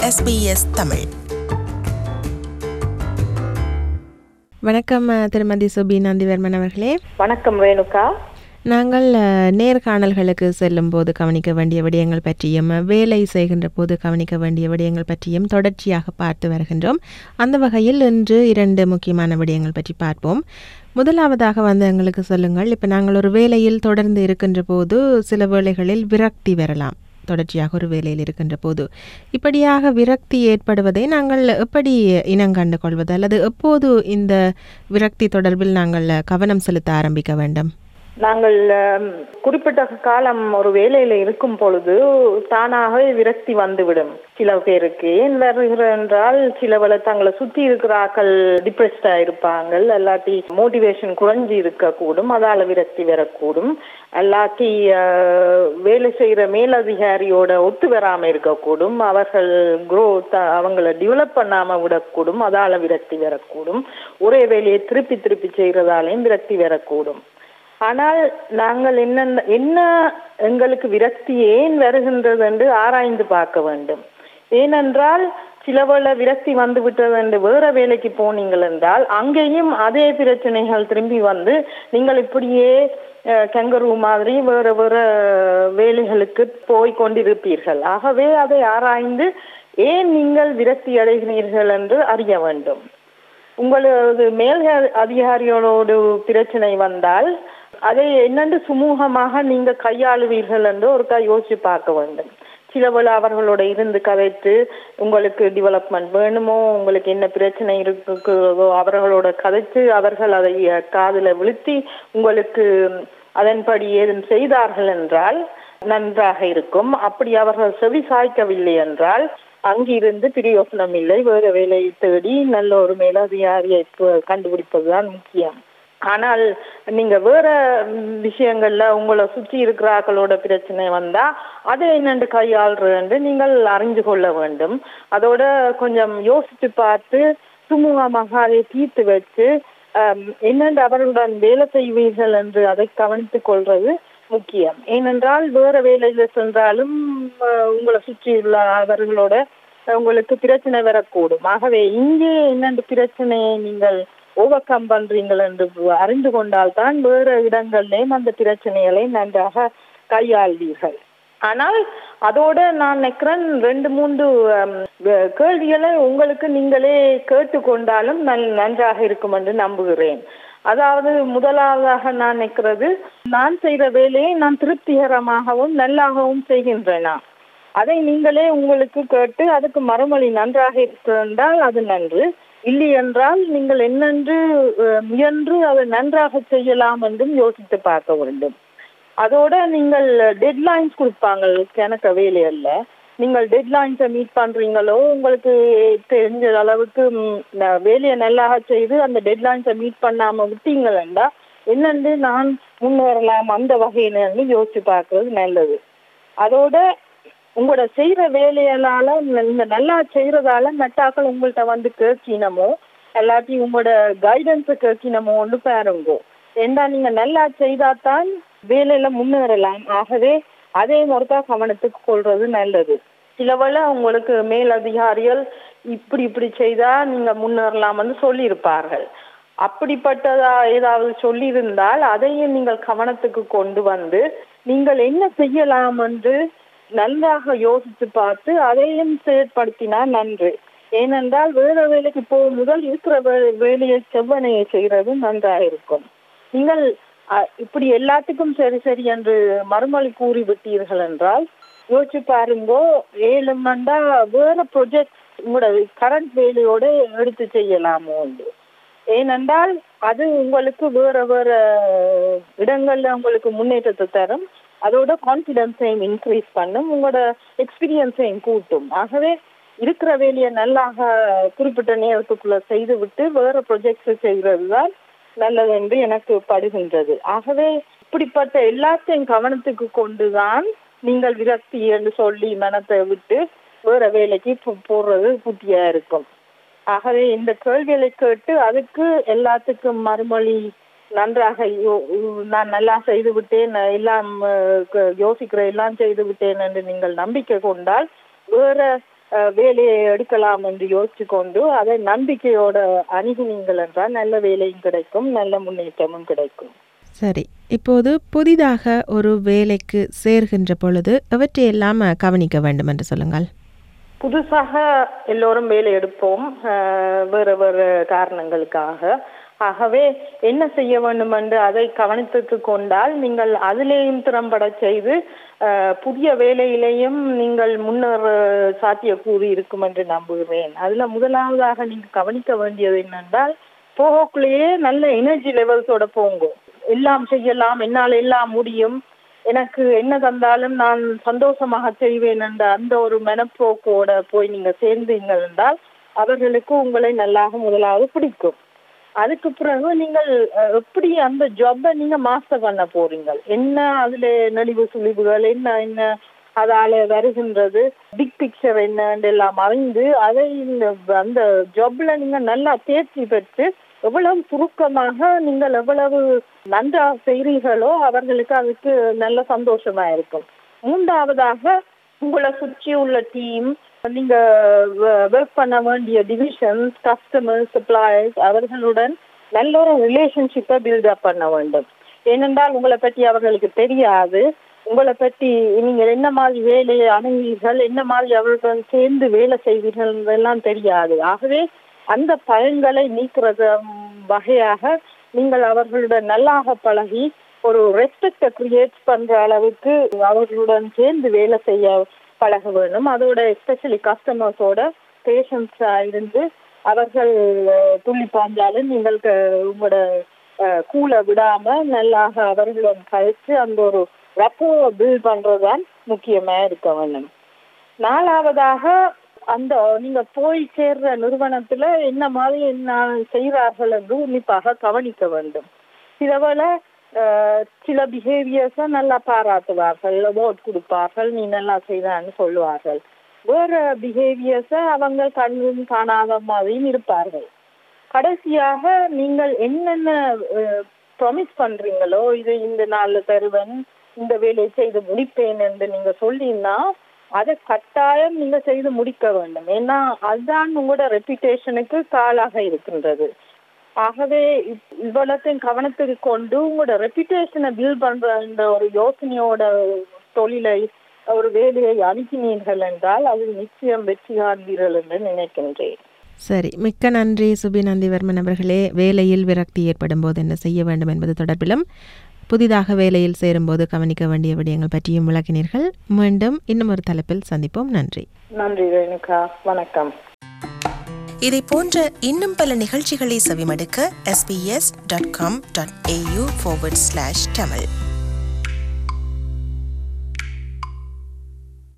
SBS Tamil வணக்கம் அஹ், திருமதி சுபி நந்திவர்மன் அவர்களே வணக்கம் ரேணுகா நாங்கள் அஹ், நேர்காணல்களுக்கு செல்லும் போது கவனிக்க வேண்டிய விடயங்கள் பற்றியும் அஹ், வேலை செய்கின்ற போது கவனிக்க வேண்டிய விடயங்கள் பற்றியும் தொடர்ச்சியாக பார்த்து வருகின்றோம் அந்த வகையில் இன்று இரண்டு முக்கியமான விடயங்கள் பற்றி பார்ப்போம் முதலாவதாக வந்து எங்களுக்கு சொல்லுங்கள் இப்போ நாங்கள் ஒரு வேலையில் தொடர்ந்து இருக்கின்ற போது சில வேளைகளில் விரக்தி வரலாம் தொடர்ச்சியாக ஒரு வேலையில் இருக்கின்ற போது இப்படியாக விரக்தி ஏற்படுவதை நாங்கள் எப்படி இனங்கண்டு கொள்வது அல்லது எப்போது இந்த விரக்தி தொடர்பில் நாங்கள் கவனம் செலுத்த ஆரம்பிக்க வேண்டும் நாங்கள் ஹம், குறிப்பிட்ட காலம் ஒரு வேலையில இருக்கும் பொழுது தானாகவே விரக்தி வந்துவிடும் சில பேருக்கு ஏன் வருகிற என்றால் சிலவள தங்களை சுத்தி இருக்கிற ஆக்கள் டிப்ரெஸ்டா இருப்பாங்க அல்லாட்டி மோட்டிவேஷன் குறைஞ்சி இருக்கக்கூடும் அதால விரக்தி வரக்கூடும் அல்லாட்டி அஹ், வேலை செய்யற மேலதிகாரியோட ஒத்து வராம இருக்கக்கூடும் அவர்கள் growth அவங்கள டெவலப் பண்ணாம விடக்கூடும் அதால விரக்தி வரக்கூடும் ஒரே வேலையை திருப்பி திருப்பி செய்யறதாலையும் விரக்தி வரக்கூடும் ஆனால் நாங்கள் என்ன என்ன எங்களுக்கு விரக்தி ஏன் வருகின்றது என்று ஆராய்ந்து பார்க்க வேண்டும் ஏனென்றால் சிலவள விரக்தி வந்து விட்டது என்று வேற வேலைக்கு போனீங்கள் என்றால் அங்கேயும் அதே பிரச்சனைகள் திரும்பி வந்து நீங்கள் இப்படியே கங்கரு மாதிரி வேற வேற வேலைகளுக்கு போய் கொண்டிருப்பீர்கள் ஆகவே அதை ஆராய்ந்து ஏன் நீங்கள் விரக்தி அடைகிறீர்கள் என்று அறிய வேண்டும் உங்களது மேல் அதிகாரிகளோடு பிரச்சனை வந்தால் அதை என்னென்று சுமூகமாக நீங்க கையாளுவீர்கள் என்று ஒருக்கா யோசிச்சு பார்க்க வேண்டும் சிலவள அவர்களோட இருந்து கதைத்து உங்களுக்கு டெவலப்மெண்ட் வேணுமோ உங்களுக்கு என்ன பிரச்சனை இருக்கிறதோ அவர்களோட கதைத்து அவர்கள் அதை காதுல விழுத்தி உங்களுக்கு அதன்படி ஏதும் செய்தார்கள் என்றால் நன்றாக இருக்கும் அப்படி அவர்கள் செவி சாய்க்கவில்லை என்றால் அங்கிருந்து பிரயோசனம் இல்லை வேறு வேலையை தேடி நல்ல ஒரு மேலதிகாரியை கு- கண்டுபிடிப்பதுதான் முக்கியம் ஆனால் நீங்க வேற ம், விஷயங்கள்ல உங்களை சுற்றி இருக்கிற ஆக்களோட பிரச்சனை வந்தா அதை என்னென்று கையாளுறது நீங்கள் அறிந்து கொள்ள வேண்டும் அதோட கொஞ்சம் யோசிச்சு பார்த்து சுமூகமாக அதை தீர்த்து வச்சு ஆம், என்னென்று அவர்களுடன் வேலை செய்வீர்கள் என்று அதை கவனித்துக் கொள்வது முக்கியம் ஏனென்றால் வேற வேலையில சென்றாலும் அஹ், உங்களை சுற்றியுள்ள அவர்களோட உங்களுக்கு பிரச்சனை வரக்கூடும் ஆகவே இங்கே என்னென்று பிரச்சனையை நீங்கள் ஓவர் கம் பண்றீங்கள் என்று அறிந்து கொண்டால் தான் வேற இடங்கள்லயும் அந்த பிரச்சனைகளை நன்றாக கையாள்வீர்கள் ஆனால் அதோட நான் நினைக்கிறேன் ரெண்டு மூன்று ஹம், வே- கேள்விகளை உங்களுக்கு நீங்களே கேட்டுக்கொண்டாலும் நல் நன்றாக இருக்கும் என்று நம்புகிறேன் அதாவது முதலாவதாக நான் நினைக்கிறது நான் செய்த வேலையை நான் திருப்திகரமாகவும் நல்லாகவும் செய்கின்றேனா அதை நீங்களே உங்களுக்கு கேட்டு அதுக்கு மறுமொழி நன்றாக இருந்தால் அது நன்று இல்லை என்றால் நீங்கள் என்னென்று அஹ், முயன்று அதை நன்றாக செய்யலாம் என்றும் யோசித்து பார்க்க வேண்டும் அதோட நீங்கள் டெட்லைன்ஸ் கொடுப்பாங்க கணக்க வேலையல்ல நீங்கள் டெட்லைன்ஸை மீட் பண்றீங்களோ உங்களுக்கு தெரிஞ்ச அளவுக்கு ம், ந- வேலையை நல்லாக செய்து அந்த டெட்லைன்ஸை மீட் பண்ணாம விட்டீங்களா என்னென்று நான் முன்னேறலாம் அந்த வகையினு யோசிச்சு பார்க்கறது நல்லது அதோட உங்களோட செய்யற வேலையால நீங்க நல்லா செய்யறதால மெட்டாக்கள் உங்கள்ட்ட வந்து கேட்கினமோ இல்லாட்டி உங்களோட கைடன்ஸை கேட்கினமோன்னு பாருங்க ஏண்டா நீங்க நல்லா செய்தாதான் வேலையில முன்னேறலாம் ஆகவே அதே ஒருக்கா கவனத்துக்கு கொள்றது நல்லது சிலவள உங்களுக்கு மேல் அதிகாரிகள் இப்படி இப்படி செய்தா நீங்க முன்னேறலாம்னு சொல்லியிருப்பார்கள் அப்படிப்பட்டதா ஏதாவது சொல்லியிருந்தால் அதையும் நீங்கள் கவனத்துக்கு கொண்டு வந்து நீங்கள் என்ன செய்யலாம் என்று நன்றாக யோசித்து பார்த்து அதையும் செயற்படுத்தினா நன்று ஏனென்றால் வேற வேலைக்கு போகும் முதல் இருக்கிற வே- வேலையை செவ்வனையை செய்யறது நன்றாக இருக்கும் நீங்கள் அஹ், இப்படி எல்லாத்துக்கும் சரி சரி என்று மறுமொழி கூறி விட்டீர்கள் என்றால் யோசிச்சு பாருங்கோ ஏழு மண்டா வேற ப்ரொஜெக்ட் உங்களோட கரண்ட் வேலையோட எடுத்து செய்யலாமோ என்று ஏனென்றால் அது உங்களுக்கு வேற வேற இடங்கள்ல உங்களுக்கு முன்னேற்றத்தை தரும் அதோட கான்பிடன்ஸையும் இன்க்ரீஸ் பண்ணும் உங்களோட எக்ஸ்பீரியன்ஸையும் கூட்டும் ஆகவே இருக்கிற வேலையை நல்லாக குறிப்பிட்ட நேரத்துக்குள்ள செய்து விட்டு வேற ப்ரொஜெக்ட்ஸ் செய்கிறது தான் நல்லது என்று எனக்கு படுகின்றது ஆகவே இப்படிப்பட்ட எல்லாத்தையும் கவனத்துக்கு கொண்டுதான் நீங்கள் விரக்தி என்று சொல்லி மனத்தை விட்டு வேற வேலைக்கு போ- போடுறது புத்தியா இருக்கும் ஆகவே இந்த கேள்விகளை கேட்டு அதுக்கு எல்லாத்துக்கும் மறுமொழி நன்றாக யோ- நான் நல்லா செய்து விட்டேன் நான் எல்லாம் அஹ், க- யோசிக்கிற எல்லாம் செய்து விட்டேன் என்று நீங்கள் நம்பிக்கை கொண்டால் வேற அஹ், வேலையை எடுக்கலாம் என்று யோசிச்சு கொண்டு அதை நம்பிக்கையோட அணுகினீங்கள் என்றால் நல்ல வேலையும் கிடைக்கும் நல்ல முன்னேற்றமும் கிடைக்கும் சரி இப்போது புதிதாக ஒரு வேலைக்கு சேர்கின்ற பொழுது எவற்றையெல்லாம் அஹ், கவனிக்க வேண்டும் என்று சொல்லுங்கள் புதுசாக எல்லோரும் வேலை எடுப்போம் அஹ், வேறு வேறு காரணங்களுக்காக ஆகவே என்ன செய்ய வேண்டும் என்று அதை கவனித்துட்டு கொண்டால் நீங்கள் அதிலேயும் திறம்பட செய்து அஹ், புதிய வேலையிலேயும் நீங்கள் முன்னேற சாத்தியக்கூறு இருக்கும் என்று நம்புகிறேன் அதுல முதலாவதாக நீங்க கவனிக்க வேண்டியது என்னென்றால் போகக்குள்ளேயே நல்ல எனர்ஜி லெவல்ஸோட போங்க எல்லாம் செய்யலாம் என்னால் எல்லாம் முடியும் எனக்கு என்ன தந்தாலும் நான் சந்தோஷமாக செய்வேன் என்ற அந்த ஒரு மனப்போக்கோட போய் நீங்க சேர்ந்தீங்கள் என்றால் அவர்களுக்கு உங்களை நல்லாக முதலாவது பிடிக்கும் அதுக்கு பிறகு நீங்கள் அஹ், எப்படி அந்த ஜாப்பை நீங்க மாஸ்டர் பண்ண போறீங்க என்ன அதுல நெளிவு சுழிவுகள் என்ன என்ன அதால வருகின்றது பிக் பிக்சர் என்னன்னு எல்லாம் அறிந்து அதை இந்த அந்த ஜாப்ல நீங்க நல்லா தேர்ச்சி பெற்று எவ்வளவு சுருக்கமாக நீங்கள் எவ்வளவு நன்றாக செய்கிறீர்களோ அவர்களுக்கு அதுக்கு நல்ல சந்தோஷமா இருக்கும் மூன்றாவதாக உங்களை சுற்றி உள்ள டீம் நீங்க ஒர்க் பண்ண வேண்டிய டிவிஷன்ஸ் கஸ்டமர்ஸ் சப்ளையர்ஸ் அவர்களுடன் நல்ல ஒரு ரிலேஷன்ஷிப்பை பில்டப் பண்ண வேண்டும் ஏனென்றால் உங்களை பற்றி அவர்களுக்கு தெரியாது உங்களை பற்றி நீங்க என்ன மாதிரி வேலையை அணுவீர்கள் என்ன மாதிரி அவர்களுடன் சேர்ந்து வேலை செய்வீர்கள் எல்லாம் தெரியாது ஆகவே அந்த பயன்களை நீக்கிறது ம், வகையாக நீங்கள் அவர்களுடன் நல்லாக பழகி ஒரு ரெஸ்பெக்டை கிரியேட் பண்ற அளவுக்கு அவர்களுடன் சேர்ந்து வேலை செய்ய பழக வேண்டும் அதோட எஸ்பெஷலி கஸ்டமர்ஸோட பேஷன்ஸா இருந்து அவர்கள் அஹ், துள்ளி பாஞ்சாலும் நீங்கள் க- உங்களோட அஹ், கூலை விடாம நல்லாக அவர்களுடன் கழிச்சு அந்த ஒரு ரப்போ பில்ட் பண்றதுதான் முக்கியமா இருக்க வேண்டும் நாலாவதாக அந்த நீங்க போய் சேர்ற நிறுவனத்துல என்ன மாதிரி என்ன செய்கிறார்கள் என்று உன்னிப்பாக கவனிக்க வேண்டும் சிலவேளை அஹ், சில பிஹேவியர்ஸ நல்லா பாராட்டுவார்கள் அவார்ட் கொடுப்பார்கள் நீ நல்லா செய்தான்னு சொல்லுவார்கள் வேற பிஹேவியர்ஸ அவங்க கண்ணும் காணாத மாதிரியும் இருப்பார்கள் கடைசியாக நீங்கள் என்னென்ன ப்ராமிஸ் பண்றீங்களோ இது இந்த நாள்ல தருவன் இந்த வேலையை செய்து முடிப்பேன் என்று நீங்க சொல்லினா அதை கட்டாயம் நீங்க செய்து முடிக்க வேண்டும் ஏன்னா அதுதான் உங்களோட ரெப்புடேஷனுக்கு காலாக இருக்கின்றது ஆகவே இவ்- இவ்வளத்தையும் கவனத்துக்கு கொண்டு உங்களோட ரெப்புடேஷனை பில்ட் பண்ற இந்த ஒரு யோசனையோட தொழிலை ஒரு வேலையை அணுகினீர்கள் என்றால் அது நிச்சயம் வெற்றி காண்பீர்கள் என்று நினைக்கின்றேன் சரி மிக்க நன்றி சுபி நந்திவர்மன் அவர்களே வேலையில் விரக்தி ஏற்படும் போது என்ன செய்ய வேண்டும் என்பது தொடர்பிலும் புதிதாக வேலையில் சேரும்போது கவனிக்க வேண்டிய விடயங்கள் பற்றியும் விளக்கினீர்கள் மீண்டும் இன்னும் ஒரு தலைப்பில் சந்திப்போம் நன்றி நன்றி ரேணுகா வணக்கம் இதை போன்ற இன்னும் பல நிகழ்ச்சிகளை செவிமடுக்க sbs.com.au forward slash tamil